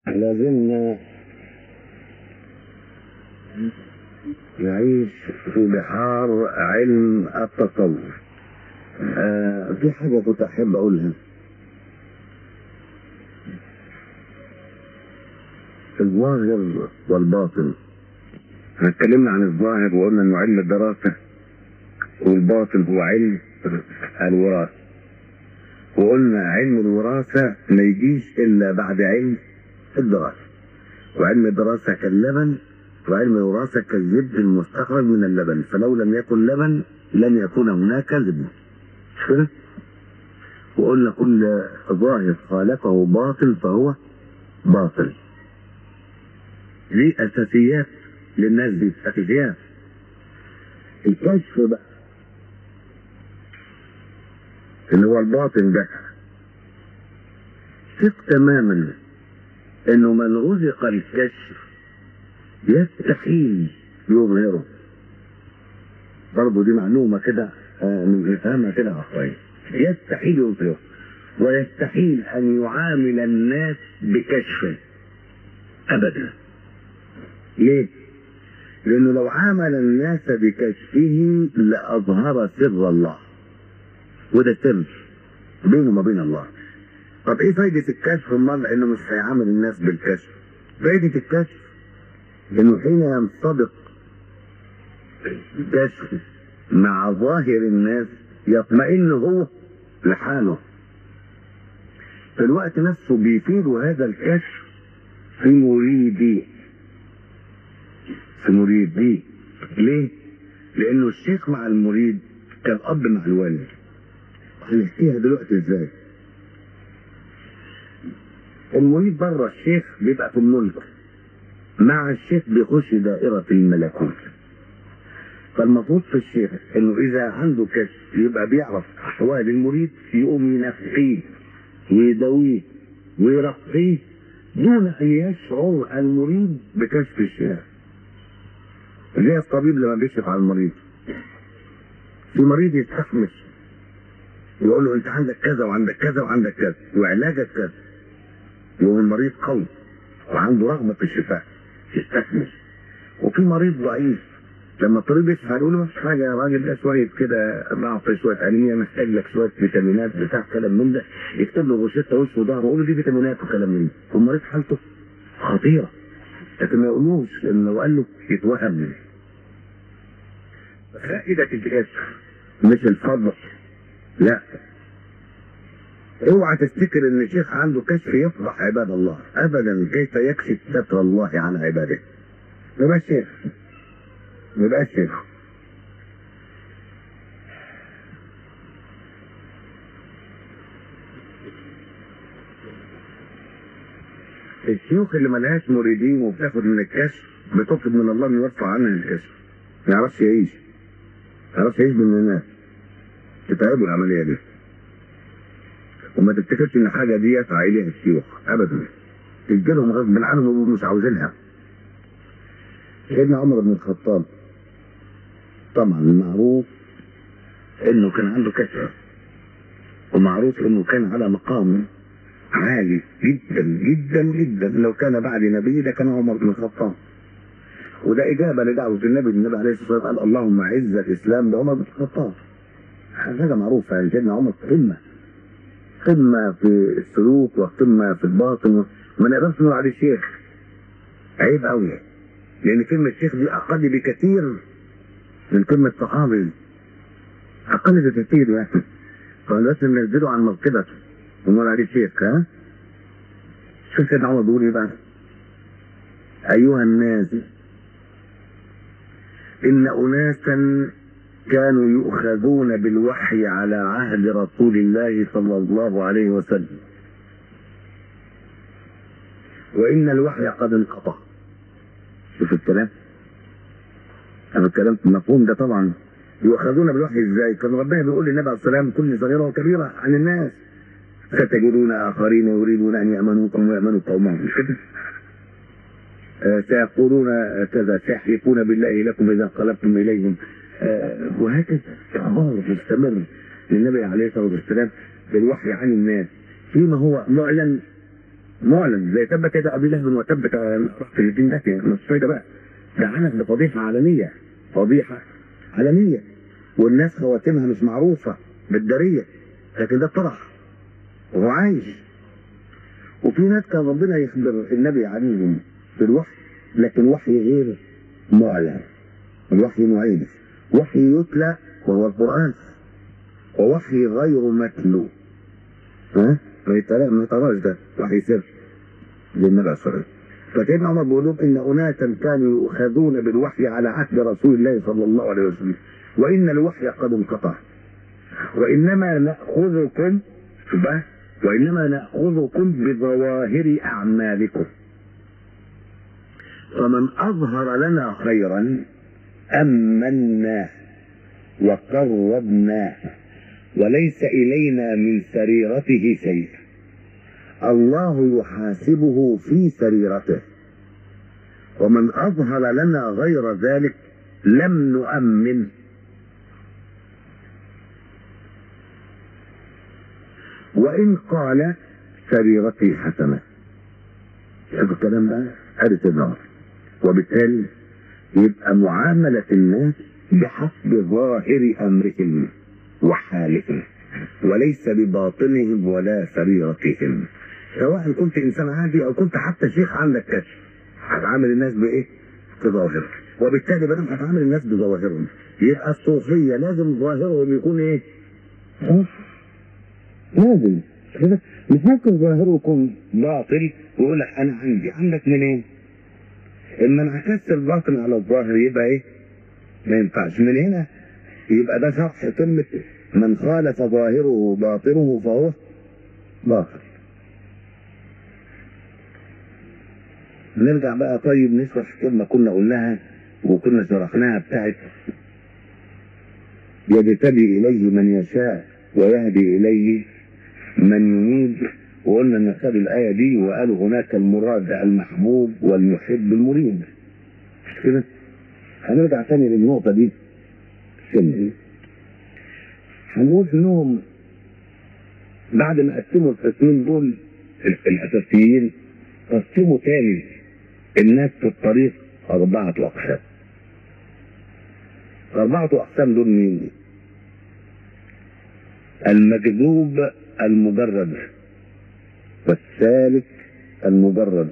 لازلنا نعيش في بحار علم التصوف آه في حاجة كنت أحب أقولها الظاهر والباطن احنا اتكلمنا عن الظاهر وقلنا انه علم الدراسة والباطن هو علم الوراثة وقلنا علم الوراثة ما يجيش إلا بعد علم الدراسة وعلم الدراسة كاللبن وعلم الوراثة كالزبد المستخرج من اللبن فلو لم يكن لبن لن يكون هناك زبد مش كده؟ وقلنا كل ظاهر خالفه باطل فهو باطل دي أساسيات للناس دي أساسيات الكشف بقى اللي هو الباطن ده ثق تماما انه من رزق الكشف يستحيل يظهره برضه دي معلومة كده آه، نفهمها كده أخوي يستحيل يظهره ويستحيل أن يعامل الناس بكشفه أبدا ليه؟ لأنه لو عامل الناس بكشفه لأظهر سر الله وده سر بينه وما بين الله طب ايه فايدة الكشف امال انه مش هيعامل الناس بالكشف فايدة الكشف انه حين ينطبق كشف مع ظاهر الناس يطمئن هو لحاله في الوقت نفسه بيفيد هذا الكشف في مريدي في مريدي ليه؟ لأنه الشيخ مع المريد كالأب مع الوالد هنحكيها دلوقتي ازاي؟ المريد بره الشيخ بيبقى في الملك مع الشيخ بيخش دائرة الملكوت فالمفروض في الشيخ انه اذا عنده كشف يبقى بيعرف احوال المريد يقوم ينفيه ويداويه ويرقيه دون ان يشعر المريد بكشف الشيخ زي الطبيب لما بيكشف على المريض في مريض يستحمل يقول له انت عندك كذا وعندك كذا وعندك كذا وعلاجك كذا وهو المريض قوي وعنده رغبه في الشفاء يستحمل وفي مريض ضعيف لما الطبيب يشفى يقول له مش حاجه يا راجل ده شويه كده ضعف شويه انيميا محتاج لك شويه فيتامينات بتاع كلام من ده يكتب له روشته وش وظهر ويقول له دي فيتامينات وكلام من ده والمريض حالته خطيره لكن ما يقولوش لانه لو قال له يتوهم فائدة الكشف مش الفضل لا اوعى تفتكر ان الشيخ عنده كشف يفضح عباد الله ابدا كيف يكشف ستر الله عن عباده ما يبقاش شيخ ما يبقاش شيخ الشيوخ اللي ملهاش مريدين وبتاخد من الكشف بتطلب من الله انه يرفع عنها الكشف ما يعرفش يعيش ما يعرفش يعيش من الناس تتعبوا العمليه دي وما تفتكرش ان حاجه دي يسعى اليها الشيوخ ابدا تجيلهم غصب عنهم ومش عاوزينها سيدنا عمر بن الخطاب طبعا معروف انه كان عنده كثره ومعروف انه كان على مقام عالي جدا جدا جدا لو كان بعد نبي لكان عمر بن الخطاب وده إجابة لدعوة النبي النبي عليه الصلاة والسلام قال اللهم أعز الإسلام بعمر بن الخطاب حاجة معروفة يعني سيدنا عمر قمة قمة في السلوك وقمة في الباطن ما نقدرش نقول عليه شيخ عيب قوي لأن كلمة شيخ دي أقل بكثير من كلمة صحابي أقل بكثير يعني فلازم ننزله عن مرتبته ونقول عليه شيخ ها شوف سيدنا عمر بيقول إيه بقى أيها الناس إن أناسا كانوا يؤخذون بالوحي على عهد رسول الله صلى الله عليه وسلم وإن الوحي قد انقطع شوف الكلام أنا الكلام المفهوم ده طبعا يؤخذون بالوحي ازاي؟ كان ربنا بيقول للنبي عليه السلام كل صغيره وكبيره عن الناس ستجدون اخرين يريدون ان يامنوكم ويامنوا قومهم مش كده؟ آه، سيقولون كذا سيحلفون بالله لكم اذا انقلبتم اليهم آه، وهكذا اخبار مستمر للنبي عليه الصلاه والسلام بالوحي عن الناس فيما هو معلن معلن زي تبت يد ابي لهب وتبت رحت الدين ده مش فايده بقى ده عمل فضيحه عالميه فضيحه عالميه والناس خواتمها مش معروفه بالداريه لكن ده طرح وهو عايش وفي ناس كان ربنا يخبر النبي عليهم بالوحي لكن وحي غير معلن الوحي معين وحي يتلى وهو القرآن ووحي غير متلو ها ما يتلا- ما يتراش ده وحي سر للنبي صلى الله عليه وسلم فسيدنا عمر بيقول لهم ان اناسا كانوا يؤخذون بالوحي على عهد رسول الله صلى الله عليه وسلم وان الوحي قد انقطع وانما ناخذكم شوف بقى وانما ناخذكم بظواهر اعمالكم فمن اظهر لنا خيرا امناه وقربناه وليس الينا من سريرته شيء الله يحاسبه في سريرته ومن اظهر لنا غير ذلك لم نؤمن وان قال سريرتي حسنه شوف الكلام ده قالت النار وبالتالي يبقى معاملة الناس بحسب ظاهر أمرهم وحالهم وليس بباطنهم ولا سريرتهم سواء كنت إنسان عادي أو كنت حتى شيخ عندك كشف هتعامل الناس بإيه؟ بظاهر وبالتالي بدل هتعامل الناس بظواهرهم يبقى الصوفية لازم ظاهرهم يكون إيه؟ لازم كده مش ممكن ظاهره يكون باطل ويقول لك انا عندي عندك منين؟ اما انعكست الباطن على الظاهر يبقى ايه؟ ما ينفعش من هنا يبقى ده شرح كلمة من خالف ظاهره باطنه فهو باطل نرجع بقى طيب نشرح كلمة كنا قلناها وكنا شرحناها بتاعت يجتبي إليه من يشاء ويهدي إليه من ينيب وقلنا ان خد الايه دي وقالوا هناك المراد المحبوب والمحب المريد مش كده؟ هنرجع تاني للنقطه دي سنة هنقول انهم بعد ما قسموا القسمين دول ال- الاساسيين قسموا تاني الناس في الطريق اربعه اقسام اربعه اقسام دول مين؟ المجذوب المجرد والسالك المجرد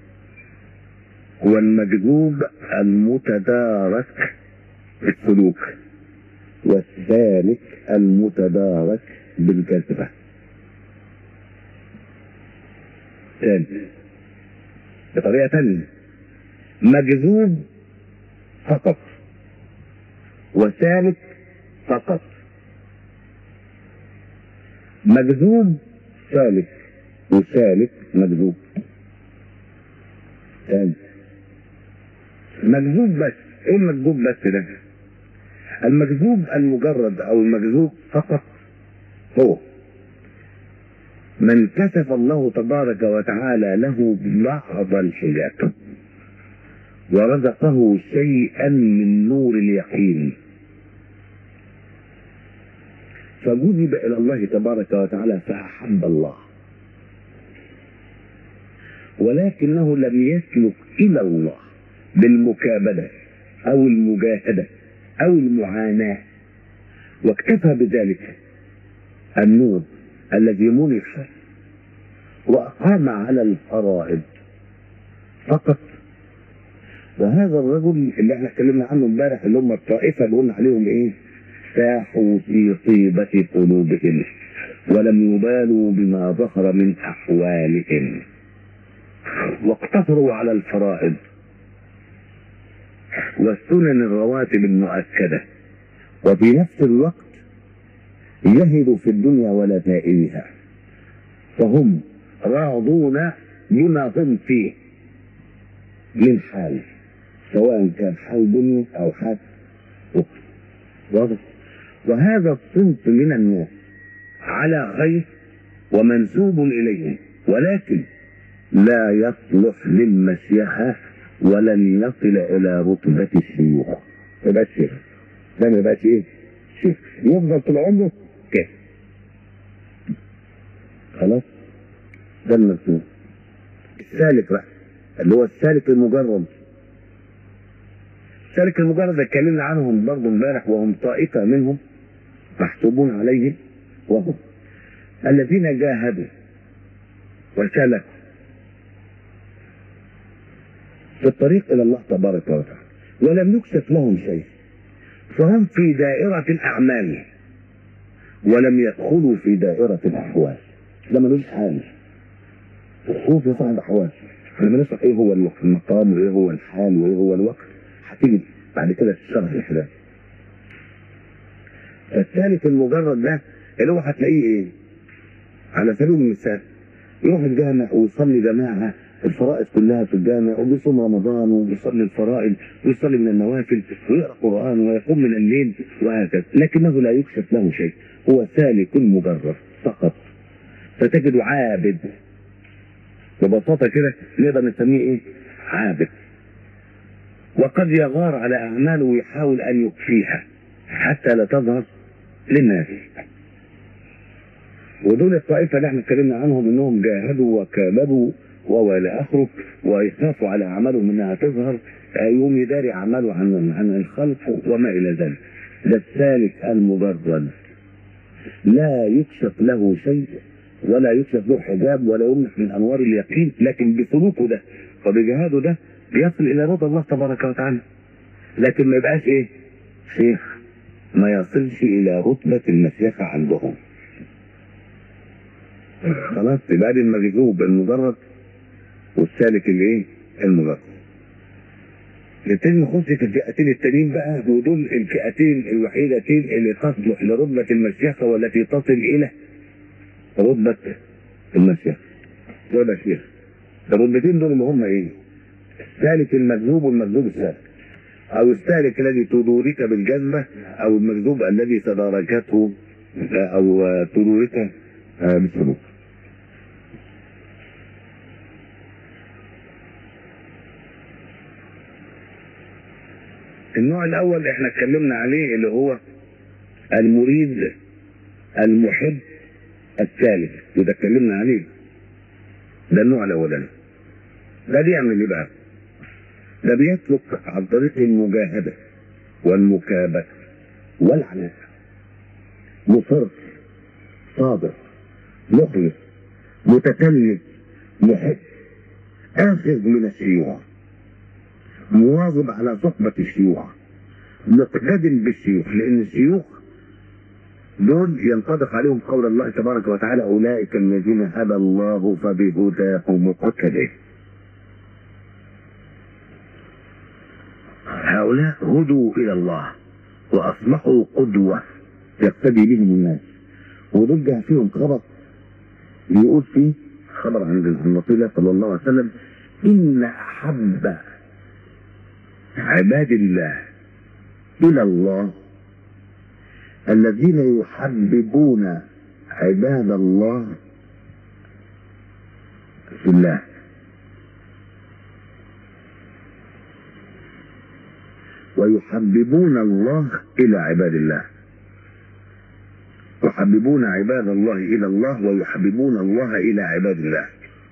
والمجذوب المتدارك بالسلوك والسالك المتدارك بالجذبة تاني بطريقة تانية مجذوب فقط وسالك فقط مجذوب سالك وسالك مجذوب تاني مجذوب بس ايه المجذوب بس ده المجذوب المجرد او المجذوب فقط هو من كشف الله تبارك وتعالى له بعض الحجاب ورزقه شيئا من نور اليقين فجذب الى الله تبارك وتعالى فاحب الله ولكنه لم يسلك الى الله بالمكابده او المجاهده او المعاناه واكتفى بذلك النور الذي منح واقام على الفرائض فقط وهذا الرجل اللي احنا اتكلمنا عنه امبارح اللي هم الطائفه اللي قلنا عليهم ايه؟ ساحوا في طيبة قلوبهم ولم يبالوا بما ظهر من أحوالهم واقتصروا على الفرائض والسنن الرواتب المؤكدة وفي نفس الوقت يهدوا في الدنيا ولذائذها فهم راضون بما هم فيه من حال سواء كان حال دنيا أو حال أخرى واضح وهذا الصنف من الناس على خير ومنسوب إليهم ولكن لا يصلح للمشيخة ولن يصل إلى رتبة الشيوخ ما يبقاش شيخ ده ما يبقاش إيه؟ شيخ يفضل طول عمره كده خلاص ده المسؤول السالك بقى اللي هو السالك المجرد السالك المجرد اتكلمنا عنهم برضه امبارح وهم طائفة منهم محسوبون عليهم وهم الذين جاهدوا وسلكوا في الطريق إلى الله تبارك وتعالى ولم يكشف لهم شيء فهم في دائرة الأعمال ولم يدخلوا في دائرة الأحوال ده ملوش حال الصوف يا صاحب أحوال لما نشرح إيه هو المقام وإيه هو الحال وإيه هو الوقت هتيجي بعد كده تشرح الأحداث الثالث المجرد ده اللي هو هتلاقيه إيه؟ على سبيل المثال يروح الجامع ويصلي جماعة الفرائض كلها في الجامع وبيصوم رمضان وبيصلي الفرائض ويصلي من النوافل ويقرا قران ويقوم من الليل وهكذا لكنه لا يكشف له شيء هو سالك مجرد فقط فتجد عابد ببساطه كده نقدر نسميه ايه؟ عابد وقد يغار على اعماله ويحاول ان يخفيها حتى لا تظهر للناس ودول الطائفه اللي احنا اتكلمنا عنهم انهم جاهدوا وكابدوا والى اخره ويخافوا على اعمالهم انها تظهر يوم يداري اعماله عن عن الخلق وما الى ذلك. ده السالك المجرد لا يكشف له شيء ولا يكشف له حجاب ولا يمنح من انوار اليقين لكن بسلوكه ده وبجهاده ده بيصل الى رضا الله تبارك وتعالى. لكن ما يبقاش ايه؟ شيخ ما يصلش الى رتبه المشيخه عندهم. خلاص يبقى دي المجذوب المجرد والسالك الايه؟ المجرد. نبتدي نخش في الفئتين التانيين بقى ودول الفئتين الوحيدتين اللي تصلح لرتبة المشيخة والتي تصل إلى رتبة المشيخة. دول يا شيخ. الرتبتين دول اللي هم إيه؟ السالك المجذوب والمجذوب السالك. أو السالك الذي تدورك بالجذبة أو المجذوب الذي تداركته أو تدورك بالسلوك. النوع الاول احنا اتكلمنا عليه اللي هو المريد المحب الثالث وده اتكلمنا عليه ده النوع الاولاني ده بيعمل ايه بقى؟ ده بيسلك عن طريق المجاهده والمكابده والعناء مصر صادق مخلص متكلم محب اخذ من الشيوع مواظب على صحبة الشيوخ مقتد بالشيوخ لأن الشيوخ دول ينطبق عليهم قول الله تبارك وتعالى أولئك الذين هدى الله فبهداه مقتدى هؤلاء هدوا إلى الله وأصبحوا قدوة يقتدي بهم الناس ودول جاء فيهم خبر يقول فيه خبر عن رسول الله صلى الله عليه وسلم إن أحب عباد الله إلى الله الذين يحببون عباد الله في الله ويحببون الله إلى عباد الله يحببون عباد الله إلى الله ويحببون الله إلى عباد الله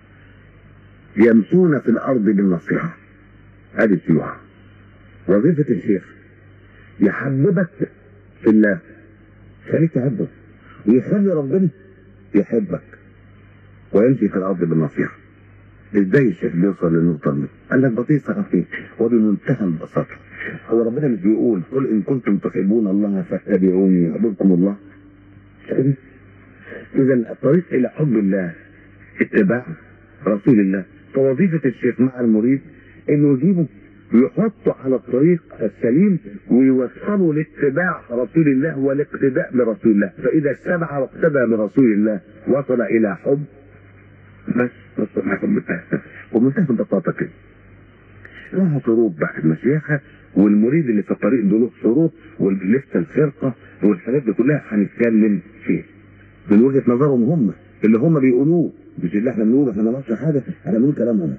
يمشون في الأرض بالنصيحة هذه السيوحة وظيفة الشيخ يحببك في الله خليك تحبه ويخلي ربنا يحبك ويمشي في الأرض بالنصيحة ازاي الشيخ بيوصل للنقطة دي؟ قال لك بسيطة خفيف وبمنتهى البساطة هو ربنا مش بيقول قل إن كنتم تحبون الله فاتبعوني يحببكم الله إذا الطريق إلى حب الله اتباع رسول الله فوظيفة الشيخ مع المريد إنه يجيبه ويحطه على الطريق السليم ويوصله لاتباع رسول الله والاقتداء برسول الله فإذا اتبع واقتدى برسول الله وصل إلى حب بس وصل إلى حب ومنتهى البساطة كده لها شروط بقى المشيخة والمريد اللي في الطريق دول شروط واللفة الخرقة والحاجات دي كلها هنتكلم فيها من وجهة نظرهم هم اللي هم بيقولوه مش اللي احنا بنقوله احنا ما نعرفش حاجة احنا بنقول كلامهم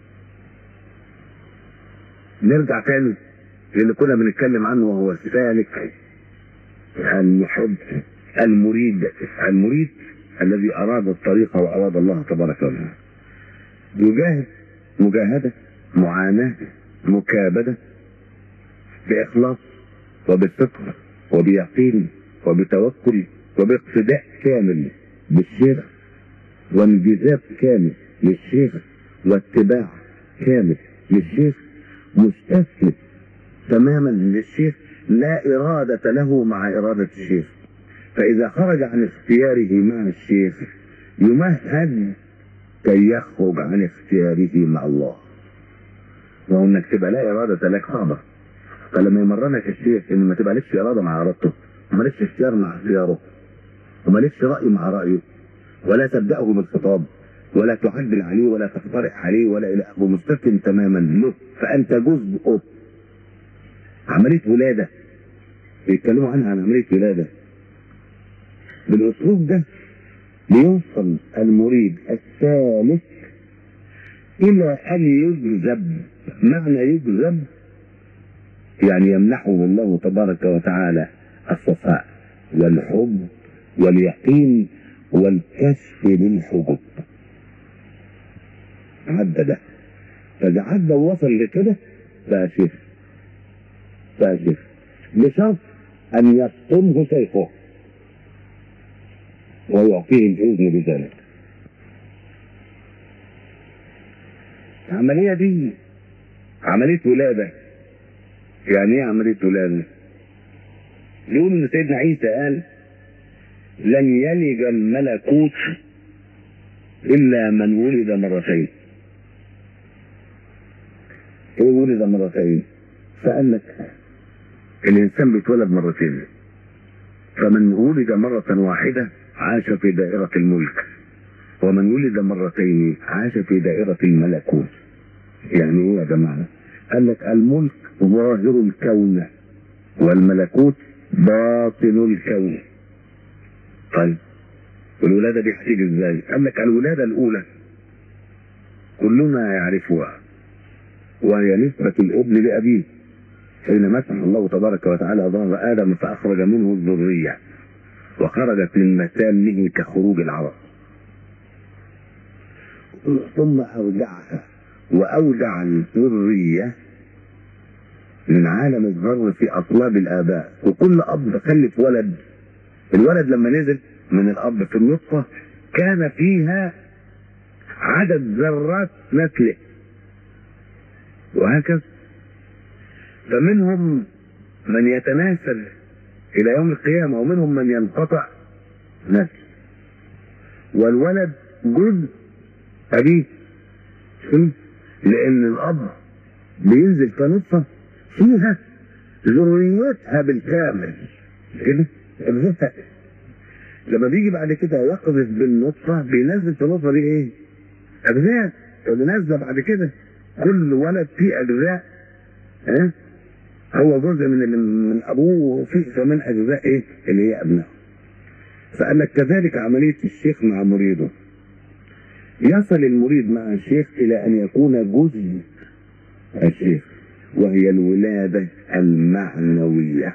نرجع تاني للي كنا بنتكلم عنه وهو السالك المحب المريد المريد الذي أراد الطريق وأراد الله تبارك وتعالى يجاهد مجاهدة معاناة مكابدة بإخلاص وبصدق وبيقين وبتوكل وباقتداء كامل بالشيخ وانجذاب كامل للشيخ واتباع كامل للشيخ مستسلم تماما للشيخ لا إرادة له مع إرادة الشيخ فإذا خرج عن اختياره مع الشيخ يمهد كي يخرج عن اختياره مع الله وهو انك تبقى لا إرادة لك صعبة فلما يمرنك الشيخ ان ما تبقى لكش إرادة مع إرادته وما لكش اختيار مع اختياره وما لكش رأي مع رأيه ولا تبدأه بالخطاب ولا تعدل عليه ولا تقترح عليه ولا إلى آخره مستسلم تماما له فأنت جزء عملية ولادة بيتكلموا عنها عن عملية ولادة بالأسلوب ده ليوصل المريد الثالث إلى أن يجذب معنى يجذب يعني يمنحه الله تبارك وتعالى الصفاء والحب واليقين والكشف للحجب عدى ده فإذا عدى ووصل لكده بقى شيخ بقى شيخ بشرط أن يفطمه سيفه ويعطيه الإذن بذلك العملية دي عملية ولادة يعني ايه عملية ولادة؟ يقول ان سيدنا عيسى قال لن يلج الملكوت الا من ولد مرتين ايه ولد مرتين فقال لك الانسان بيتولد مرتين فمن ولد مرة واحدة عاش في دائرة الملك ومن ولد مرتين عاش في دائرة الملكوت يعني ايه يا جماعة قال لك الملك ظاهر الكون والملكوت باطن الكون طيب الولادة دي هتيجي ازاي قال لك الولادة الاولى كلنا يعرفها وهي نسبة الابن لأبيه حين مسح الله تبارك وتعالى ظهر آدم فأخرج منه الذرية وخرجت من مسامه كخروج العرق ثم أودعها وأودع الذرية من عالم الذر في أطلاب الآباء وكل أب خلف ولد الولد لما نزل من الأب في النطفة كان فيها عدد ذرات نسله وهكذا فمنهم من يتناسل إلى يوم القيامة ومنهم من ينقطع نسل والولد جزء أبيه لأن الأب بينزل كنطفة فيها ذريتها بالكامل كده ذريتها لما بيجي بعد كده يقذف بالنطفة بينزل في النطفة دي ايه؟ أجزاء اللي نازلة بعد كده كل ولد فيه أجزاء ها؟ هو جزء من اللي من أبوه وفيه فمن أجزاء ايه؟ اللي هي أبنائه. فقال لك كذلك عملية الشيخ مع مريده. يصل المريد مع الشيخ إلى أن يكون جزء الشيخ وهي الولادة المعنوية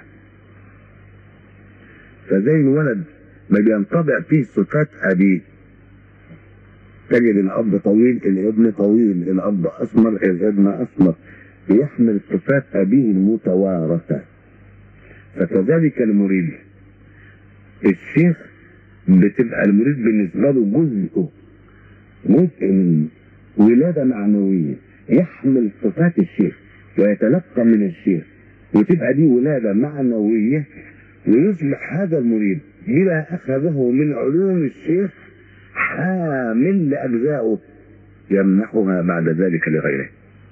فزي الولد ما بينطبع فيه صفات أبيه تجد الأب طويل الابن طويل الأب أسمر الابن أسمر يحمل صفات أبيه المتوارثة فكذلك المريد الشيخ بتبقى المريد بالنسبة له جزء جزء من ولادة معنوية يحمل صفات الشيخ ويتلقى من الشيخ وتبقى دي ولادة معنوية ويصبح هذا المريد بما أخذه من علوم الشيخ حامل لأجزائه يمنحها بعد ذلك لغيره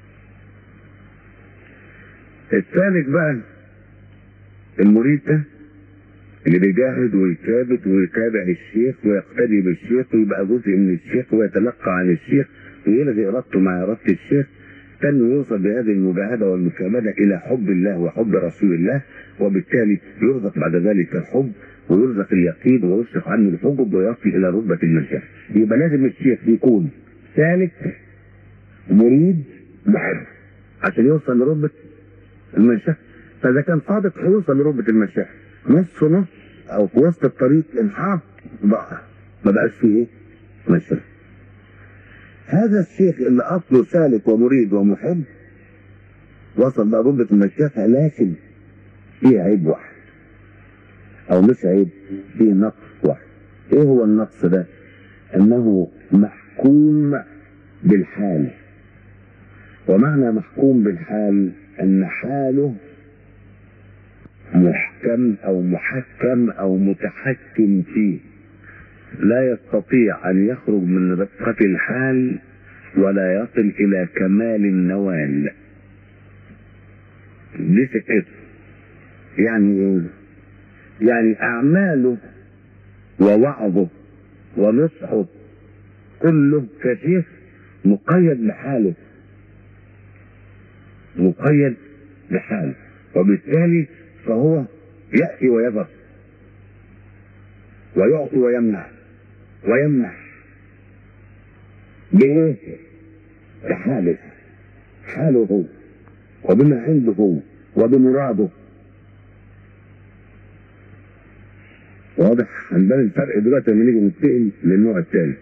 الثالث بقى المريد ده اللي بيجاهد ويكابد ويتابع الشيخ ويقتدي بالشيخ ويبقى جزء من الشيخ ويتلقى عن الشيخ ويلغي ارادته مع اراده الشيخ كان يوصل بهذه المجاهده والمكابده الى حب الله وحب رسول الله وبالتالي يرزق بعد ذلك الحب ويرزق اليقين ويصرف عنه الحجب ويصل الى رتبه المنشاه يبقى لازم الشيخ يكون سالك مريد محب عشان يوصل لرتبه المنشاه فاذا كان صادق هيوصل لرتبه المنشاه نص نص او في وسط الطريق انحاط بقى ما بقاش فيه ايه؟ منشاه هذا الشيخ اللي اصله سالك ومريد ومحب وصل بقى رتبة المشيخة لكن فيه عيب واحد او مش عيب فيه نقص واحد ايه هو النقص ده انه محكوم بالحال ومعنى محكوم بالحال ان حاله محكم او محكم او متحكم فيه لا يستطيع ان يخرج من رقة الحال ولا يصل الى كمال النوال دي سكته يعني ايه يعني اعماله ووعظه ونصحه كله كشيخ مقيد بحاله مقيد بحاله وبالتالي فهو يأتي ويذر ويعطي ويمنع ويمنع بإيه؟ بحاله حاله هو وبما عنده هو وبمراده واضح هنبان الفرق دلوقتي لما نيجي ننتقل للنوع الثاني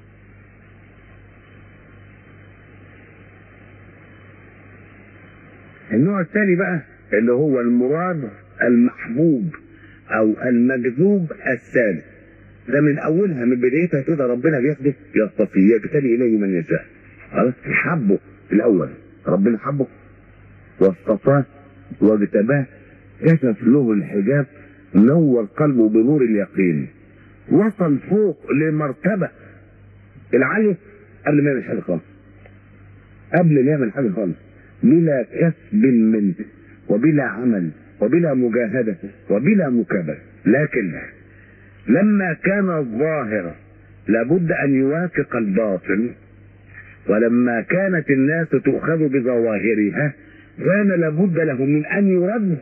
النوع الثاني بقى اللي هو المراد المحبوب او المجذوب الثالث ده من اولها من بدايتها كده ربنا بياخده يصطفي يبتلي اليه من يشاء خلاص حبه الاول ربنا حبه واصطفاه واجتباه كشف له الحجاب نور قلبه بنور اليقين وصل فوق لمرتبة العالية قبل ما يعمل حاجة خالص قبل ما يعمل حاجة خالص بلا كسب منه وبلا عمل وبلا مجاهدة وبلا مكابرة لكن لما كان الظاهر لابد أن يوافق الباطن ولما كانت الناس تؤخذ بظواهرها كان لابد له من أن يرد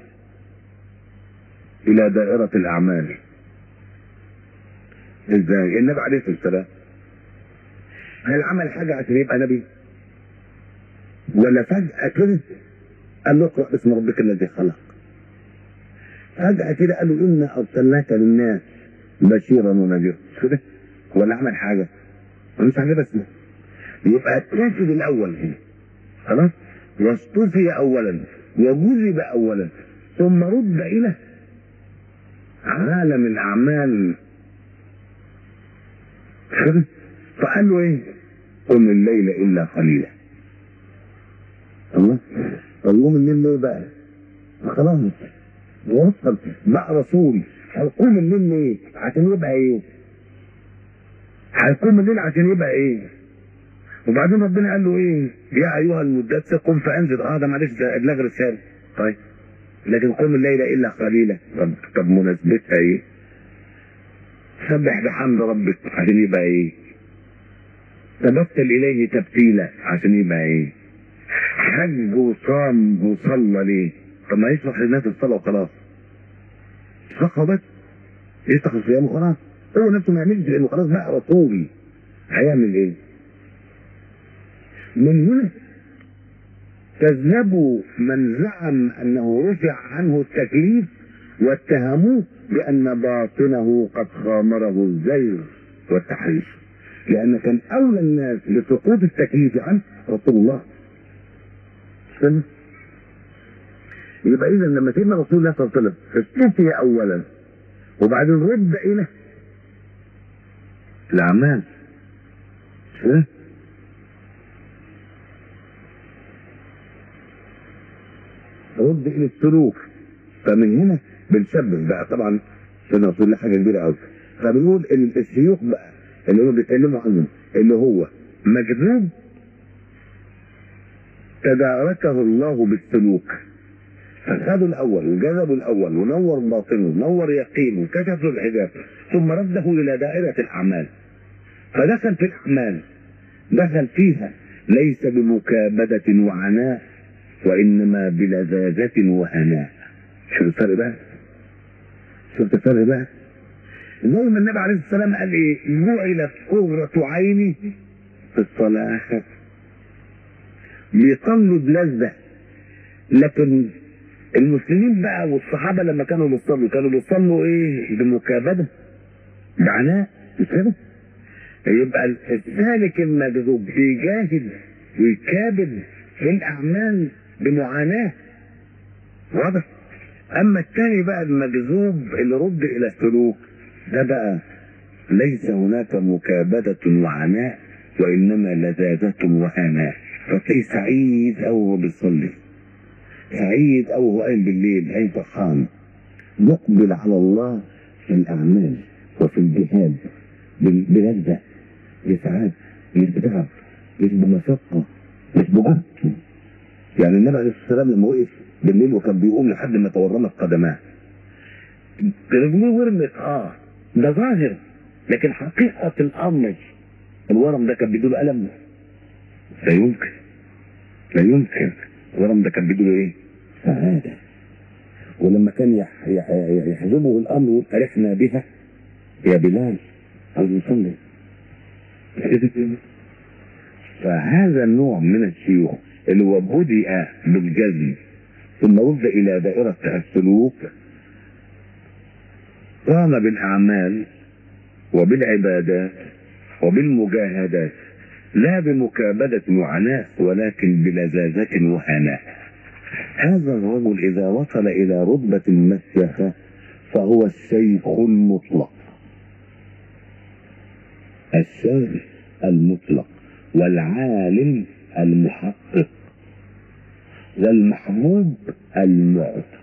إلى دائرة الأعمال إزاي؟ النبي عليه الصلاة والسلام هل عمل حاجة عشان يبقى نبي؟ ولا فجأة كده قال له اقرأ باسم ربك الذي خلق فجأة كده قال له إنا أرسلناك للناس بشيرا ونذيرا كده ولا عمل حاجة مش عاجبها اسمه يبقى اتاكد الأول خلاص واصطفي أولا وجذب أولا ثم رد إلى عالم الأعمال كده فقال له إيه؟ قم الليل إلا قليلا الله طب يوم الليل ليه بقى؟ خلاص وصل بقى رسول هيقوم الليل ليه؟ عشان يبقى ايه؟ هيقوم الليل عشان يبقى ايه؟ وبعدين ربنا قال له ايه؟ يا ايها المدثر قم فانزل اه ده معلش ده ابلاغ رساله طيب لكن قم الليل الا قليلا طب طب مناسبتها ايه؟ سبح بحمد ربك عشان يبقى ايه؟ تبتل اليه تبتيلا عشان يبقى ايه؟ حج وصام وصلى ليه؟ طب ما يشرح للناس الصلاة وخلاص. يشرحها بس. يشرح الصيام وخلاص. هو نفسه ما يعملش لانه خلاص بقى رسولي. هيعمل ايه؟ من هنا كذبوا من زعم انه رفع عنه التكليف واتهموه بان باطنه قد خامره الزيغ والتحريف. لان كان اولى الناس لسقوط التكليف عنه رسول الله سنة يبقى اذا لما سيدنا رسول الله صلى الله عليه وسلم استوفي اولا وبعدين رد الى الاعمال ها؟ رد الى السلوك فمن هنا بنشبه بقى طبعا سيدنا رسول الله حاجه كبيره قوي فبنقول ان الشيوخ بقى اللي هم بيتكلموا عنهم اللي هو مجذوب تداركه الله بالسلوك فخدوا الاول وجذبوا الاول ونور باطنه نور يقينه وكشف له الحجاب ثم رده الى دائره الاعمال فدخل في الاعمال دخل فيها ليس بمكابده وعناء وانما بلذاذه وهناء شوف الفرق بقى شفت الفرق بقى زي ما النبي عليه الصلاه والسلام قال ايه جعلت قرة عيني في الصلاه بيصلوا بلذة لكن المسلمين بقى والصحابة لما كانوا بيصلوا كانوا بيصلوا ايه بمكابدة بعناء مش كده يبقى السالك المجذوب بيجاهد ويكابد في الأعمال بمعاناة واضح أما الثاني بقى المجذوب اللي رد إلى السلوك ده بقى ليس هناك مكابدة وعناء وإنما لذاذة وهناء فتلاقيه سعيد أو هو بيصلي سعيد أو هو قايم بالليل قايم فرحان يقبل على الله في الأعمال وفي الجهاد بال- بلذة بسعادة مش بتعب مش بمشقة مش بجهد يعني النبي عليه الصلاة والسلام لما وقف بالليل وكان بيقوم لحد ما تورمت قدماه رجليه ورمت اه ده ظاهر لكن حقيقة الأمر الورم ده كان بيدوله ألم لا يمكن لا يمكن الورم ده كان بيدوله ايه؟ سعادة ولما كان يح- يح- يحزبه الأمر يقول أرحنا بها يا بلال عاوز يصلي فهذا النوع من الشيوخ اللي هو بدأ بالجزم ثم رد إلى دائرة السلوك قام بالأعمال وبالعبادات وبالمجاهدات لا بمكابدة وعناء ولكن بلذاذة وهناء هذا الرجل إذا وصل إلى رتبة المسيخة فهو الشيخ المطلق الشيخ المطلق والعالم المحقق والمحبوب المعتق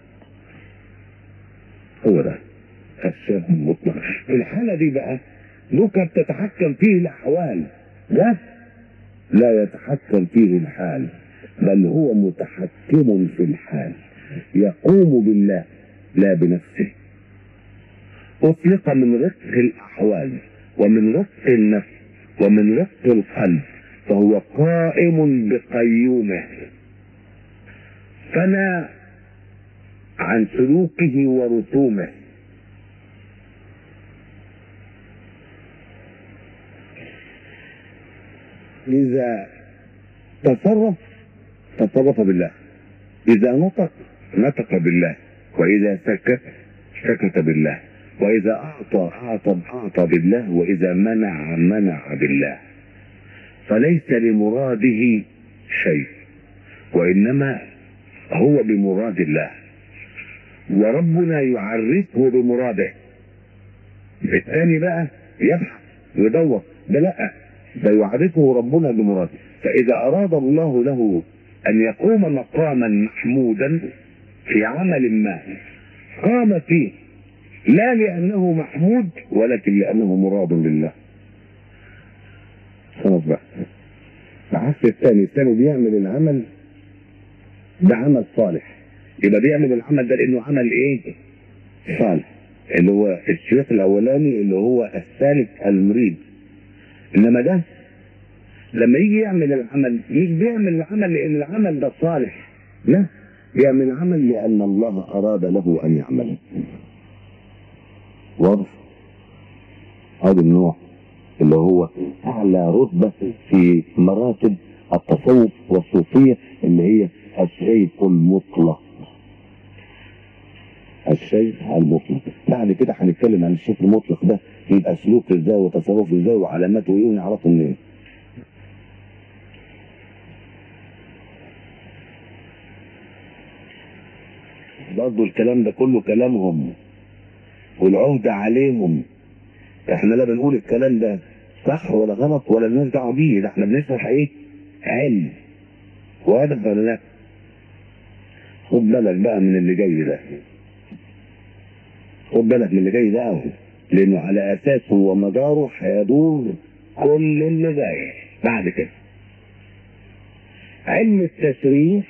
هو ده الشيخ المطلق في الحالة دي بقى نكت تتحكم فيه الأحوال ده لا يتحكم فيه الحال بل هو متحكم في الحال يقوم بالله لا بنفسه أطلق من رق الأحوال ومن رق النفس ومن رق القلب فهو قائم بقيومه فنى عن سلوكه ورسومه إذا تصرف تصرف بالله إذا نطق نطق بالله وإذا سكت سكت بالله وإذا أعطى أعطى أعطى بالله وإذا منع منع بالله فليس لمراده شيء وإنما هو بمراد الله وربنا يعرفه بمراده الثاني بقى يبحث ويدور ده لا ده يعرفه ربنا بمراده فإذا أراد الله له أن يقوم مقاما محمودا في عمل ما قام فيه لا لأنه محمود ولكن لأنه مراد لله خلاص بقى العكس الثاني الثاني بيعمل العمل ده عمل صالح يبقى بيعمل العمل ده لأنه عمل إيه؟ صالح اللي هو الشريط الأولاني اللي هو السالك المريد إنما ده لما يجي يعمل العمل مش بيعمل العمل لأن العمل ده صالح لا بيعمل عمل لأن الله أراد له أن يعمله واضح هذا النوع اللي هو أعلى رتبة في مراتب التصوف والصوفية اللي هي الشيخ المطلق الشيخ المطلق بعد كده هنتكلم عن الشيخ المطلق ده يبقى سلوك ازاي وتصرفه ازاي وعلاماته ايه ونعرفه منين برضه الكلام ده كله كلامهم والعهد عليهم احنا لا بنقول الكلام ده صح ولا غلط ولا لناش دعوه بيه ده احنا بنشرح ايه؟ علم واضح ولا لا؟ خد بالك بقى من اللي جاي ده خد بالك من اللي جاي ده قوي لانه على اساسه ومداره هيدور كل اللي جاي بعد كده علم التشريح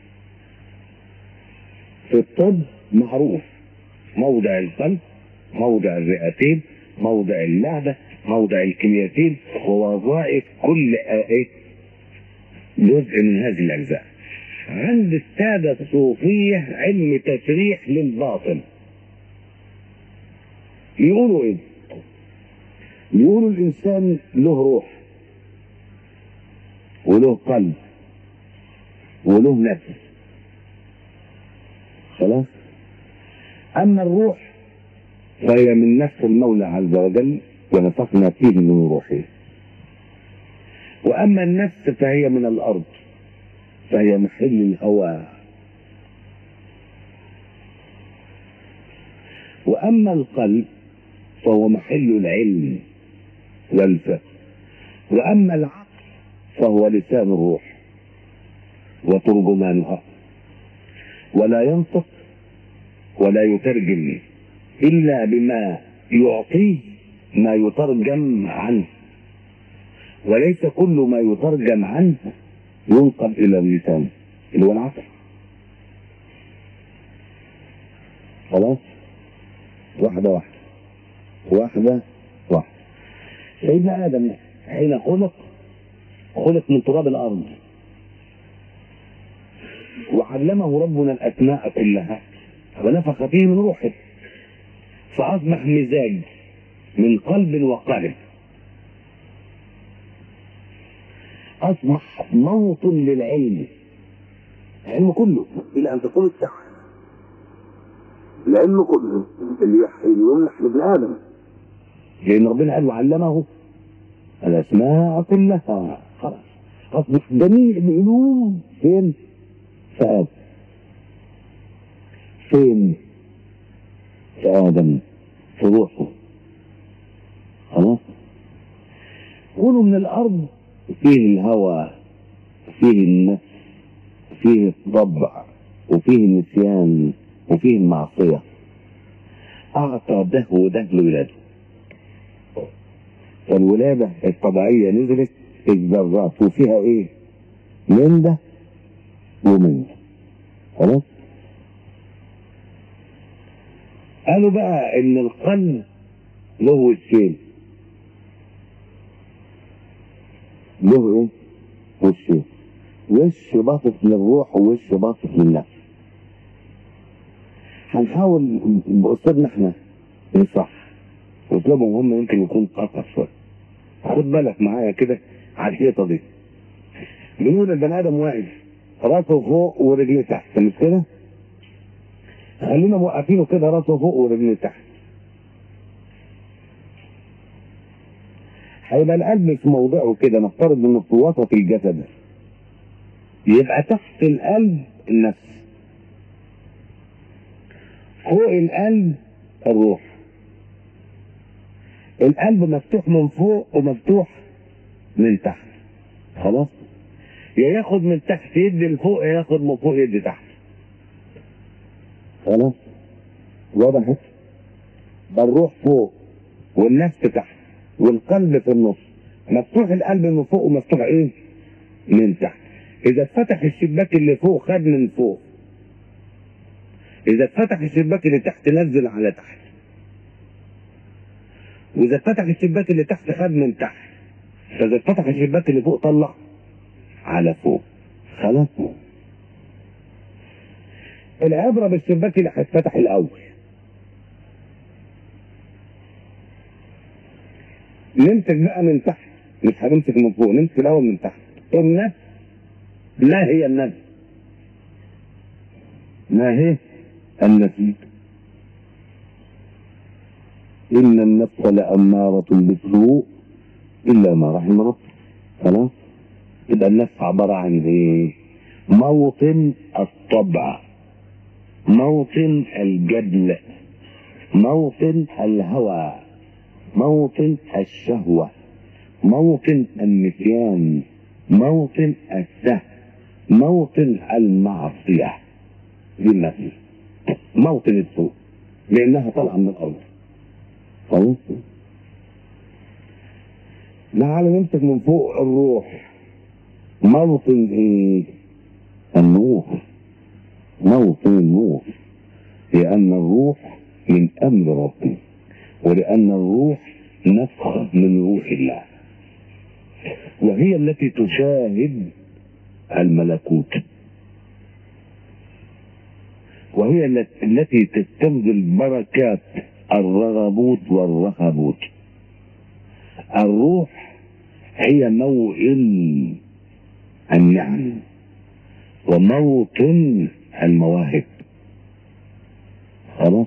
في الطب معروف موضع القلب موضع الرئتين موضع اللعبة موضع الكليتين ووظائف كل آية جزء من هذه الأجزاء عند السادة الصوفية علم تشريح للباطن يقولوا ايه يقولوا الانسان له روح وله قلب وله نفس خلاص اما الروح فهي من نفس المولى عز وجل ونفخنا فيه من روحه وأما النفس فهي من الأرض فهي محل الهوى وأما القلب فهو محل العلم والفهم وأما العقل فهو لسان الروح وترجمانها ولا ينطق ولا يترجم إلا بما يعطيه ما يترجم عنه وليس كل ما يترجم عنه ينقل إلى اللسان اللي هو العقل خلاص واحدة واحدة واحدة واحدة سيدنا آدم حين خلق خلق من تراب الأرض وعلمه ربنا الأسماء كلها ونفخ فيه من روحه فأصبح مزاج من قلب وقالب أصبح موطن للعلم العلم كله إلى أن تقوم الساعة العلم كله اللي يمنح لابن آدم لأن ربنا قال وعلمه الأسماء كلها خلاص أصبح جميع العلوم فين؟ في آدم فين؟ في آدم في روحه خلاص كونوا من الأرض فيه الهوى فيه النفس فيه الطبع وفيه النسيان وفيه المعصية أعطى ده وده لولاده فالولادة الطبيعية نزلت الذرات وفيها ايه؟ من ده ومن ده خلاص؟ قالوا بقى ان القلب له وشين له ايه؟ وشين وش باطف للروح ووش باطف للنفس هنحاول بأسلوبنا احنا نصح اسلوبهم هم يمكن يكون خطأ شوية خد بالك معايا كده على الحيطة دي بنقول البني آدم واقف راسه فوق ورجليه تحت مش كده؟ خلينا موقفينه كده راسه فوق ورجليه تحت هيبقى القلب في موضعه كده نفترض انه في وسط الجسد يبقى تحت القلب النفس فوق القلب الروح القلب مفتوح من فوق ومفتوح من تحت خلاص يا ياخد من تحت يدي لفوق يا ياخد من فوق يدي تحت خلاص واضح ده الروح فوق والنفس تحت والقلب في النص مفتوح القلب من فوق ومفتوح ايه من تحت اذا اتفتح الشباك اللي فوق خد من فوق اذا اتفتح الشباك اللي تحت نزل على تحت واذا اتفتح الشباك اللي تحت خد من تحت فاذا اتفتح الشباك اللي فوق طلع على فوق خلاص العبرة بالشباك اللي هيتفتح الاول نمسك بقى من تحت مش هنمسك من فوق نمسك الاول من تحت النفس ما هي النفس ما هي النفس إن النفس لأمارة بالسوء إلا ما رحم ربك خلاص يبقى النفس عبارة عن إيه؟ موطن الطبع موطن الجدل موطن الهوى موطن الشهوة موطن النسيان موطن السهو موطن المعصية دي النفس موطن السوء لأنها طالعة من الأرض خلاص تعال نمسك من فوق الروح موطن ايه النور موطن النور لأن الروح من أمر ربنا ولأن الروح نفخ من روح الله وهي التي تشاهد الملكوت وهي التي تستنزل بركات الرغبوت والرهبوت الروح هي موئل النعم وموطن المواهب خلاص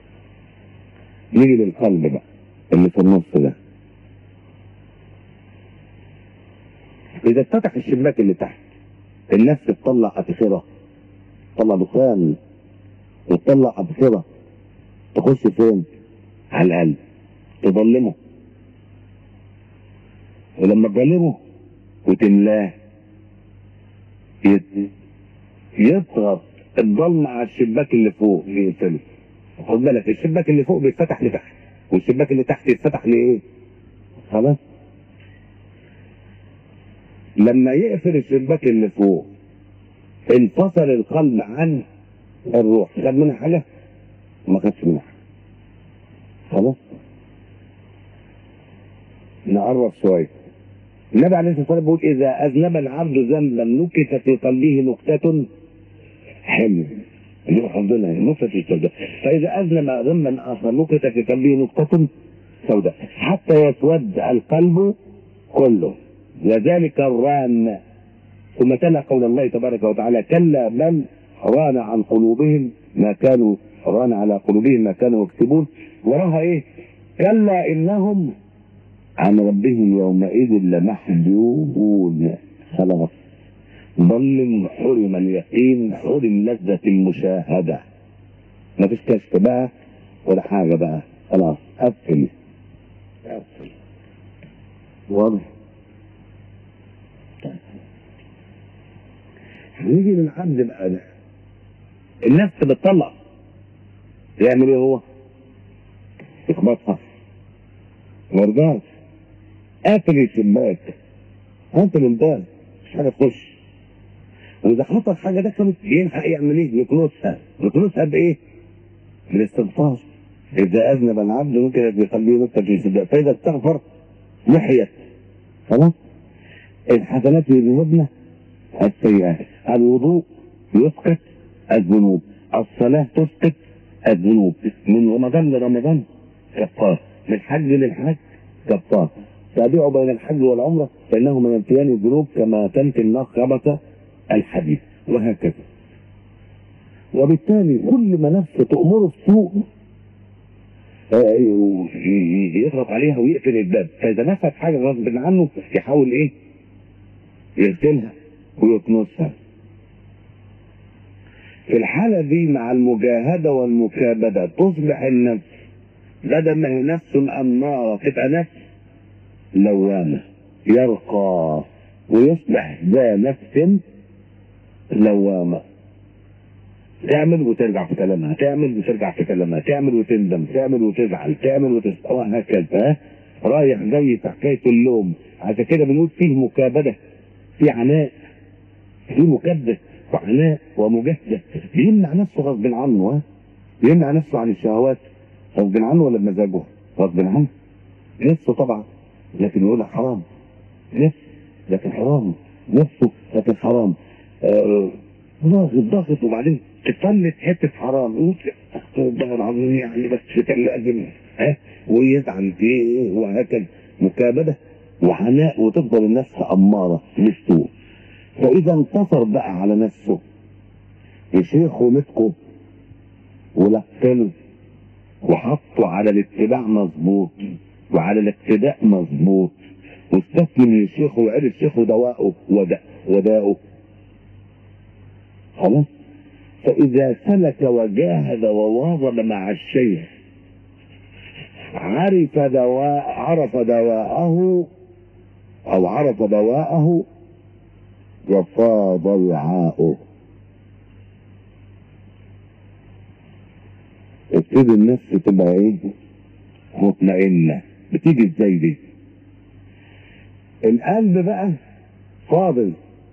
نيجي للقلب بقى اللي في النص ده اذا اتفتح الشباك اللي تحت النفس تطلع ابخره تطلع دخان وتطلع ابخره تخش فين؟ على القلب تظلمه ولما تظلمه وتملاه يت- يضغط الضلمة على الشباك اللي فوق يقفله خد بالك الشباك اللي فوق بيتفتح لتحت والشباك اللي تحت يتفتح لايه؟ خلاص لما يقفل الشباك اللي فوق انفصل القلب عن الروح خد منها حاجة؟ ما خدش منها حاجة خلاص نقرب شوية النبي عليه الصلاة والسلام بيقول إذا أذنب العبد ذنبا نكت في قلبه نكتة حلو اللي حفظنا نكتة سوداء فإذا أذنب ذنبا آخر نكت في قلبه نكتة سوداء حتى يسود القلب كله وذلك الران ثم تلا قول الله تبارك وتعالى كلا بل ران عن قلوبهم ما كانوا ران على قلوبهم ما كانوا يكتبون وراها ايه كلا انهم عن ربهم يومئذ لمحجوبون خلاص ضل حرم اليقين حرم لذة المشاهدة ما فيش كشف بقى ولا حاجة بقى خلاص قفل قفل واضح هنيجي للعبد بقى ده النفس بتطلع يعمل ايه هو؟ يخبطها مرضاش قافل الشباك قافل الباب مش حاجه تخش واذا حصل حاجه ده كانت يلحق يعمل ايه؟ يكنسها يكنسها بايه؟ بالاستغفار اذا اذنب العبد ممكن يخليه نكته في الشباك فاذا استغفر محيت خلاص الحسنات يذهبن السيئات الوضوء يسقط الذنوب الصلاة تسقط الذنوب من رمضان لرمضان كفار من حج للحج كفار تابعوا بين الحج والعمرة فإنهما ينفيان الذنوب كما تنفي النار خبث الحديد وهكذا وبالتالي كل ما نفسه تأمره بسوء آه، ي- ي- يضغط عليها ويقفل الباب فإذا نفت حاجة غصب عنه يحاول إيه يغسلها ويكنسها في الحالة دي مع المجاهدة والمكابدة تصبح النفس بدل ما هي نفس أمارة تبقى نفس لوامة يرقى ويصبح ذا نفس لوامة تعمل وترجع في كلامها تعمل وترجع في كلامها تعمل وتندم تعمل وتزعل تعمل وتستوى وهكذا ها؟ رايح جاي في حكاية اللوم عشان كده بنقول فيه مكابدة في عناء في مكدس وعناء ومجاهدة يمنع نفسه غصب عنه ها يمنع نفسه عن الشهوات غصب عنه ولا بمزاجه غصب عنه نفسه طبعا لكن يقول حرام نفس لكن حرام نفسه لكن حرام آه، ضاغط ضاغط وبعدين تفلت حته حرام يقول استغفر الله العظيم يعني بس كان لازم ها ويزعل فيه وهكذا مكابده وعناء وتفضل النفس اماره بالسوء فاذا انتصر بقى على نفسه وشيخه مسكه ولقنه وحطه على الاتباع مظبوط وعلى الاقتداء مظبوط واستسلم للشيخ وعرف شيخه دواءه وداء وداؤه خلاص فإذا سلك وجاهد وواظب مع الشيخ عرف دواء عرف دواءه أو عرف دواءه وفاض وعاؤه ابتدي النفس تبقى ايه مطمئنة بتيجي ازاي دي القلب بقى فاضل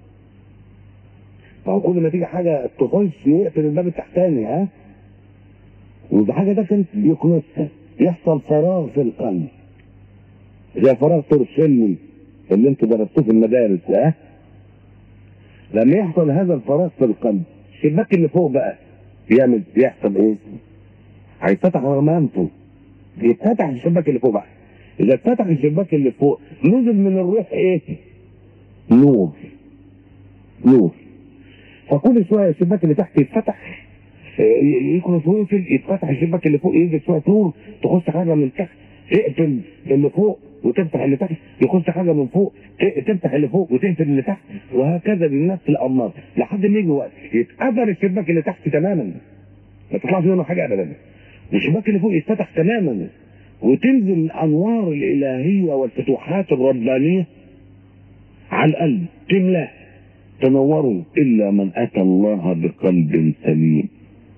فهو كل ما تيجي حاجة تخش يقفل الباب التحتاني ها وده حاجة ده كان يكنسها يحصل فراغ في القلب زي فراغ ترسلي اللي انتوا درستوه في المدارس ها لما يحصل هذا الفراغ في القلب الشباك اللي فوق بقى بيعمل بيحصل ايه؟ هيتفتح رغم انفه يتفتح الشباك اللي فوق بقى اذا اتفتح الشباك اللي فوق نزل من الروح ايه؟ نور نور فكل شويه الشباك اللي تحت يتفتح آه، يكنس ويقفل يتفتح الشباك اللي فوق ينزل شويه نور تخش حاجه من تحت اقفل اللي فوق وتفتح اللي تحت يخش حاجه من فوق ت- تفتح اللي فوق وتقفل اللي تحت وهكذا بالنفس الامر لحد ما يجي وقت يتقفل الشباك اللي تحت تماما ما تطلعش منه حاجه ابدا والشباك اللي فوق يتفتح تماما وتنزل الانوار الالهيه والفتوحات الربانيه على القلب تملاه تنوروا الا من اتى الله بقلب سليم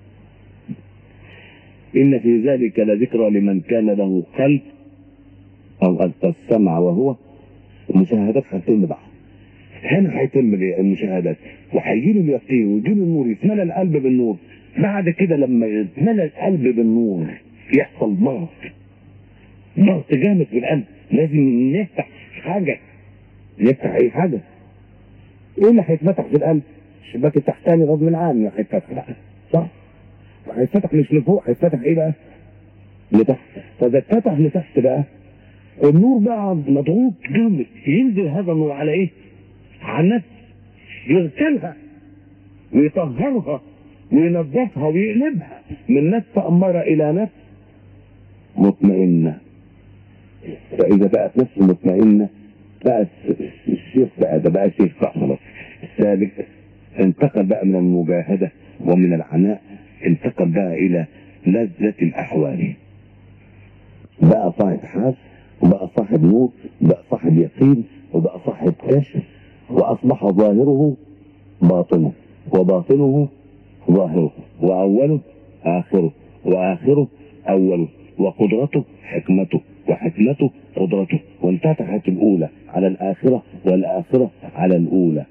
ان في ذلك لذكرى لمن كان له قلب او القى السمع وهو المشاهدات هتتم بقى هنا هيتم المشاهدات وهيجي له اليقين ويجي له النور يتملى القلب بالنور بعد كده لما يتملى القلب بالنور يحصل ضغط ضغط جامد في القلب لازم نفتح حاجه نفتح اي حاجه ايه اللي هيتفتح في القلب؟ الشباك التحتاني غصب عني هيتفتح بقى صح؟ هيتفتح مش لفوق هيتفتح ايه بقى؟ لتحت فاذا اتفتح لتحت بقى النور بقى مضغوط جامد ينزل هذا النور على ايه؟ على النفس يغسلها ويطهرها وينظفها ويقلبها من نفس أمارة إلى نفس مطمئنة فإذا بقت نفس مطمئنة بقى الشيخ بقى ده بقى شيخ بقى خلاص السابق انتقل بقى من المجاهدة ومن العناء انتقل بقى إلى لذة الأحوال بقى صاحب حاس وبقى صاحب نور بقى صاحب يقين وبقى صاحب كشف وأصبح ظاهره باطنه وباطنه ظاهره وأوله آخره وآخره أوله وقدرته حكمته وحكمته قدرته وانفتحت الأولى على الآخرة والآخرة على الأولى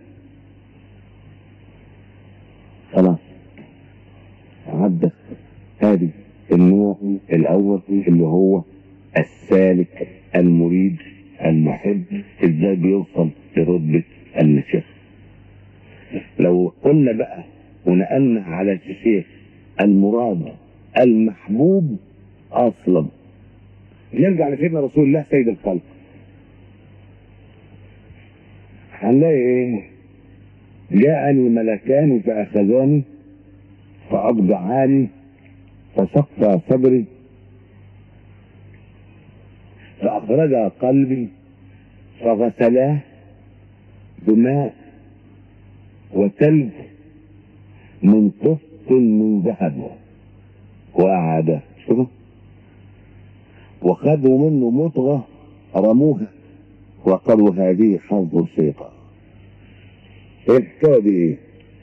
خلاص عدى هذه النوع الأول اللي هو السالك المريد المحب ازاي بيوصل لرتبة الشيخ لو قلنا بقى ونقلنا على الشيخ المراد المحبوب اصلا نرجع لسيدنا رسول الله سيد الخلق هنلاقي ايه جاءني ملكان فاخذاني فاضجعاني فشق صدري فأخرجا قلبي فغسلاه بماء وثلج من قسط من ذهب وأعاده شوفوا وخذوا منه مضغة رموها وقالوا هذه حظ الشيطان ايه الحكايه دي ايه؟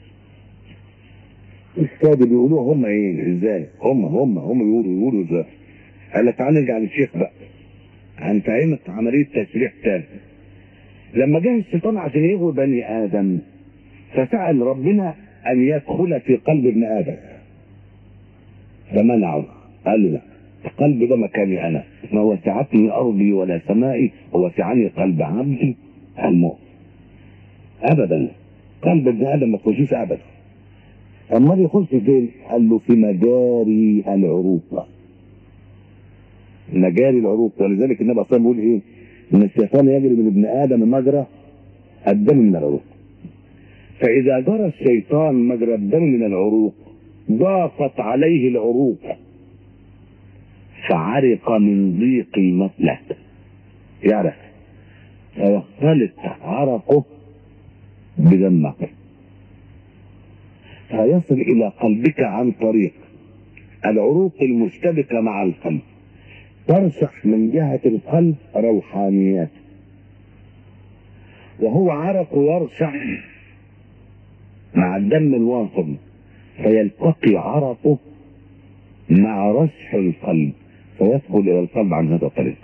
الحكايه دي بيقولوها هم ايه ازاي؟ هم هم هم بيقولوا يقولوا ازاي؟ قال لك تعال نرجع للشيخ بقى هنفهمك عملية تشريح تاني لما جه الشيطان عشان يغوي بني آدم فسأل ربنا أن يدخل في قلب ابن آدم فمنعه قال له لا القلب ده مكاني أنا ما وسعتني أرضي ولا سمائي ووسعني قلب عبدي الموت أبدا قلب ابن آدم ما تخشوش أبدا أمال يخش فين؟ قال له في مجاري العروق مجاري العروق ولذلك النبي صلى الله عليه وسلم بيقول ايه؟ ان الشيطان يجري من ابن ادم مجرى الدم من العروق. فاذا جرى الشيطان مجرى الدم من العروق ضاقت عليه العروق فعرق من ضيق المفلة يعرف فيختلط عرقه بدمك فيصل الى قلبك عن طريق العروق المشتبكه مع القلب ترشح من جهة القلب روحانيات وهو عرق يرشح مع الدم الواصل فيلتقي عرقه مع رشح القلب فيدخل إلى القلب عن هذا الطريق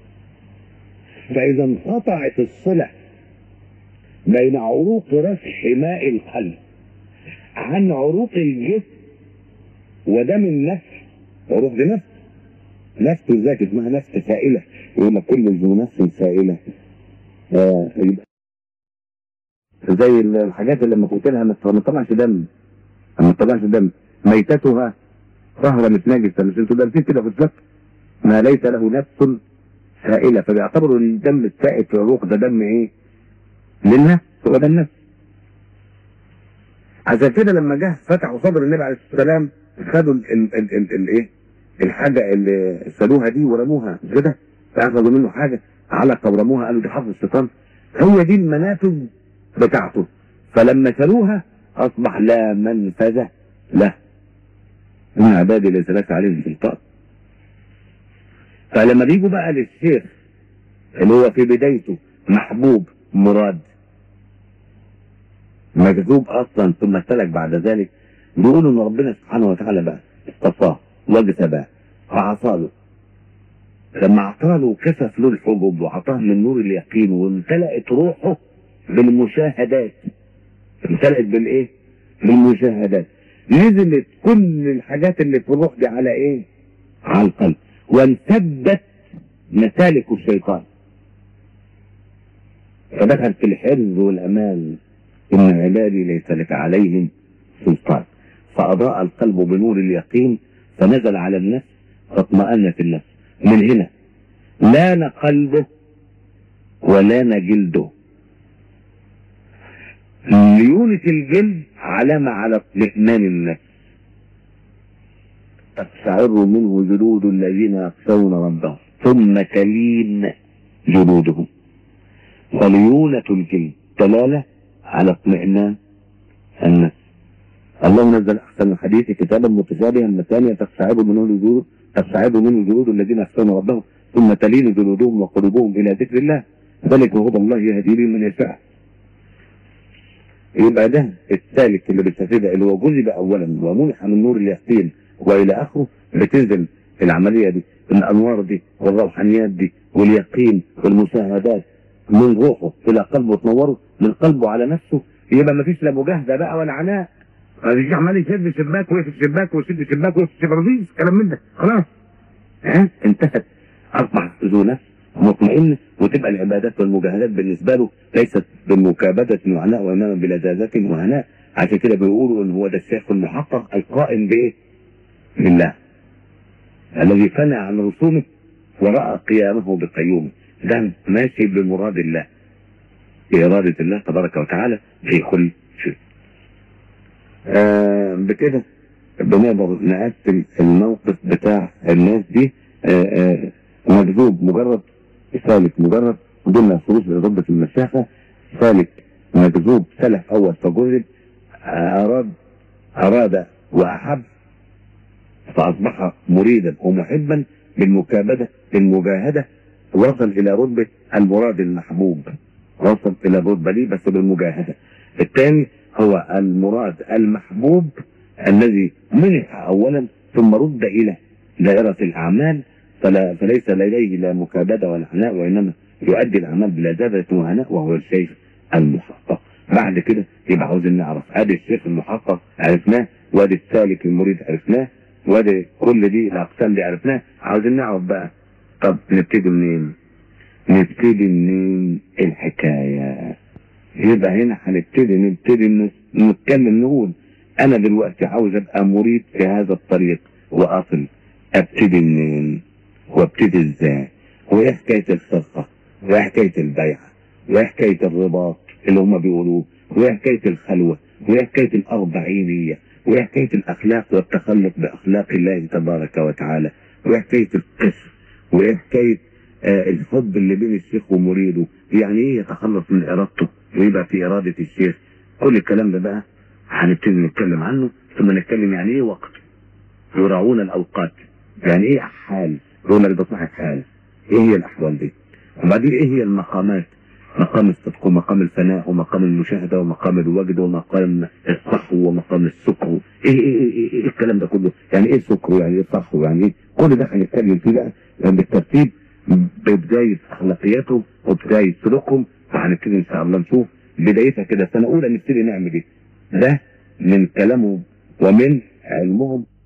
فإذا انقطعت الصلة بين عروق رشح ماء القلب عن عروق الجسم ودم النفس عروق دي نفس نفس ذات اسمها نفس سائلة يقول لك كل ذو نفس سائلة آه يبقى زي الحاجات اللي لما تقتلها ما تطلعش دم ما تطلعش دم ميتتها طهرة متنجسة مش انتوا دارسين كده في الفقه ما ليس له نفس سائلة فبيعتبروا ان الدم السائل في الروح ده دم ايه؟ للنفس هو ده النفس عشان كده لما جه فتحوا صدر النبي عليه الصلاه والسلام خدوا الايه؟ الحاجه اللي سالوها دي ورموها كده فاخذوا منه حاجه علقة ورموها قالوا دي حرف الشيطان هي دي المنافذ بتاعته فلما شالوها اصبح لا منفذ له من عبادي ليس لك عليهم سلطان فلما بيجوا بقى للشيخ اللي هو في بدايته محبوب مراد مجذوب اصلا ثم سلك بعد ذلك بيقولوا ان ربنا سبحانه وتعالى بقى اصطفاه واجتباه فعصاله لما اعطاله كشف له الحجب وعطاه من نور اليقين وامتلأت روحه بالمشاهدات امتلأت بالايه؟ بالمشاهدات نزلت كل الحاجات اللي في الروح دي على ايه؟ على القلب وانسدت مسالك الشيطان فدخل في الحرز والامان ان عبادي ليس لك عليهم سلطان فاضاء القلب بنور اليقين فنزل على النفس فاطمأنت النفس من هنا لان قلبه ولان جلده ليونة الجلد علامة على اطمئنان النفس تقشعر منه جلود الذين يخشون ربهم ثم تلين جلودهم فليونة الجلد دلالة على اطمئنان النفس الله نزل احسن الحديث كتابا متشابها مثانيا تقشعر منه الجلود تقشعر منه جلود الذين يخشون ربهم ثم تلين جلودهم وقلوبهم الى ذكر الله ذلك هدى الله يهدي به من يشاء يبقى ده السالك اللي بيستفيد اللي هو جذب اولا ومنح من نور اليقين والى اخره بتنزل العمليه دي الانوار دي والروحانيات دي واليقين والمشاهدات من روحه الى قلبه تنوره من قلبه على نفسه يبقى ما فيش لا مجاهده بقى ولا عناء مفيش عمال يشد شباك ويقفل شباك ويشد شباك ويقفل شباك مفيش كلام من ده خلاص ها انتهت اصبح ذو نفس مطمئن وتبقى العبادات والمجاهدات بالنسبه له ليست بمكابده وعناء وانما بلذاذه وهناء عشان كده بيقولوا ان هو ده الشيخ المحقق القائم بايه؟ بالله الذي فنى عن رسومه وراى قيامه بقيومه ده ماشي بمراد الله بإرادة الله تبارك وتعالى في كل شيء آه بكده بنقدر نقسم الموقف بتاع الناس دي آه آه مجذوب مجرد سالك مجرد ضمن شروط لربة المسافة سالك مجذوب سلف أول فجذب أراد أراد وأحب فأصبح مريدا ومحبا بالمكابدة بالمجاهدة وصل إلى رتبة المراد المحبوب وصل إلى الرتبة دي بس بالمجاهدة الثاني هو المراد المحبوب الذي منح أولا ثم رد إلى دائرة الأعمال فلا فليس لديه لا مكابدة ولا عناء وإنما يؤدي الأعمال بلذاذة وهناء وهو الشيخ المحقق بعد كده يبقى عاوزين نعرف ادي الشيخ المحقق عرفناه وادي السالك المريد عرفناه وادي كل دي الاقسام دي عرفناها عاوزين نعرف بقى طب نبتدي منين نبتدي منين الحكاية يبقى هنا هنبتدي نبتدي نتكلم نقول انا دلوقتي عاوز ابقى مريد في هذا الطريق واصل ابتدي منين وابتدي ازاي وايه حكاية الخطة وايه حكاية البيعة وايه حكاية الرباط اللي هم بيقولوه وايه حكاية الخلوة وايه حكاية الاربعينية وايه حكاية الاخلاق والتخلق باخلاق الله تبارك وتعالى وايه حكاية القسم وايه حكاية آه الحب اللي بين الشيخ ومريده يعني ايه يتخلص من ارادته ويبقى في ارادة الشيخ كل الكلام ده بقى هنبتدي نتكلم عنه ثم نتكلم يعني ايه وقت يراعون الاوقات يعني ايه حال يقول لك ده صاحب حال ايه هي الاحوال دي وبعدين ايه هي المقامات مقام الصدق ومقام الفناء ومقام المشاهدة ومقام الوجد ومقام الصحو ومقام السكر ايه ايه ايه, إيه, إيه الكلام ده كله يعني ايه السكر يعني ايه الصحو يعني ايه كل ده هنتكلم فيه بقى بالترتيب ببداية اخلاقياتهم وبداية سلوكهم فهنبتدي ان شاء الله نشوف بدايتها كده سنة اولى نبتدي نعمل ايه ده من كلامهم ومن علمهم